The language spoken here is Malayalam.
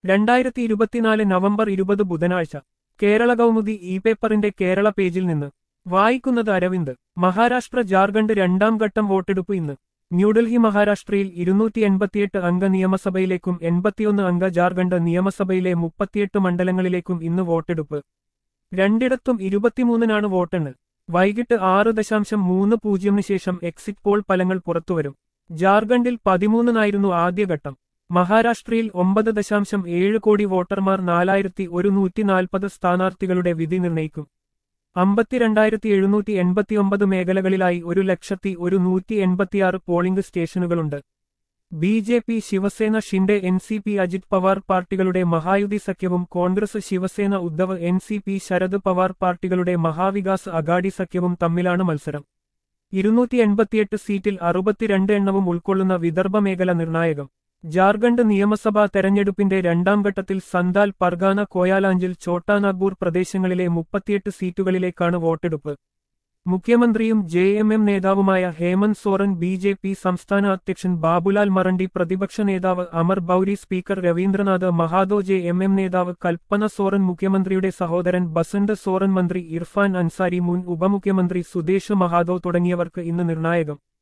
രണ്ടായിരത്തി ഇരുപത്തിനാല് നവംബർ ഇരുപത് ബുധനാഴ്ച കേരള കൗമുദി ഇ പേപ്പറിന്റെ കേരള പേജിൽ നിന്ന് വായിക്കുന്നത് അരവിന്ദ് മഹാരാഷ്ട്ര ജാർഖണ്ഡ് രണ്ടാം ഘട്ടം വോട്ടെടുപ്പ് ഇന്ന് ന്യൂഡൽഹി മഹാരാഷ്ട്രയിൽ ഇരുന്നൂറ്റി എൺപത്തിയെട്ട് അംഗ നിയമസഭയിലേക്കും എൺപത്തിയൊന്ന് അംഗ ജാർഖണ്ഡ് നിയമസഭയിലെ മുപ്പത്തിയെട്ട് മണ്ഡലങ്ങളിലേക്കും ഇന്ന് വോട്ടെടുപ്പ് രണ്ടിടത്തും ഇരുപത്തിമൂന്നിനാണ് വോട്ടെണ്ണൽ വൈകിട്ട് ആറ് ദശാംശം മൂന്ന് പൂജ്യമിന് ശേഷം എക്സിറ്റ് പോൾ ഫലങ്ങൾ പുറത്തുവരും ജാർഖണ്ഡിൽ പതിമൂന്നിനായിരുന്നു ആദ്യഘട്ടം മഹാരാഷ്ട്രയിൽ ഒമ്പത് ദശാംശം ഏഴ് കോടി വോട്ടർമാർ നാലായിരത്തി ഒരു നൂറ്റി നാൽപ്പത് സ്ഥാനാർത്ഥികളുടെ വിധി നിർണയിക്കും അമ്പത്തിരണ്ടായിരത്തി എഴുന്നൂറ്റി എൺപത്തിയൊമ്പത് മേഖലകളിലായി ഒരു ലക്ഷത്തി ഒരു നൂറ്റി എൺപത്തിയാറ് പോളിംഗ് സ്റ്റേഷനുകളുണ്ട് B J P Shiv Sena Shinde N C P Ajit Pawar പാർട്ടികളുടെ മഹായുതി സഖ്യവും Congress Shiv Sena Uddhav N C P Sharad Pawar പാർട്ടികളുടെ മഹാവികാസ് അഗാഡി സഖ്യവും തമ്മിലാണ് മത്സരം ഇരുന്നൂറ്റി എൺപത്തിയെട്ട് സീറ്റിൽ അറുപത്തിരണ്ട് എണ്ണവും ഉൾക്കൊള്ളുന്ന വിദർഭ മേഖല നിർണായകം ജാർഖണ്ഡ് നിയമസഭാ തെരഞ്ഞെടുപ്പിന്റെ രണ്ടാം ഘട്ടത്തിൽ സന്താൽ പർഗാന കോയാലാഞ്ചിൽ ഛോട്ടാനാഗ്പൂർ പ്രദേശങ്ങളിലെ മുപ്പത്തിയെട്ട് സീറ്റുകളിലേക്കാണ് വോട്ടെടുപ്പ് മുഖ്യമന്ത്രിയും ജെ എം എം നേതാവുമായ Hemant Soren B J P സംസ്ഥാന അധ്യക്ഷൻ ബാബുലാൽ മറണ്ടി പ്രതിപക്ഷ നേതാവ് Amar Bauri speaker Rabindranath Mahato J M M നേതാവ് കൽപ്പന സോറൻ മുഖ്യമന്ത്രിയുടെ സഹോദരൻ ബസന്ത് സോറൻ മന്ത്രി ഇർഫാൻ അൻസാരി മുൻ ഉപമുഖ്യമന്ത്രി സുദേശ് മഹാദോ തുടങ്ങിയവർക്ക് ഇന്ന് നിർണായകം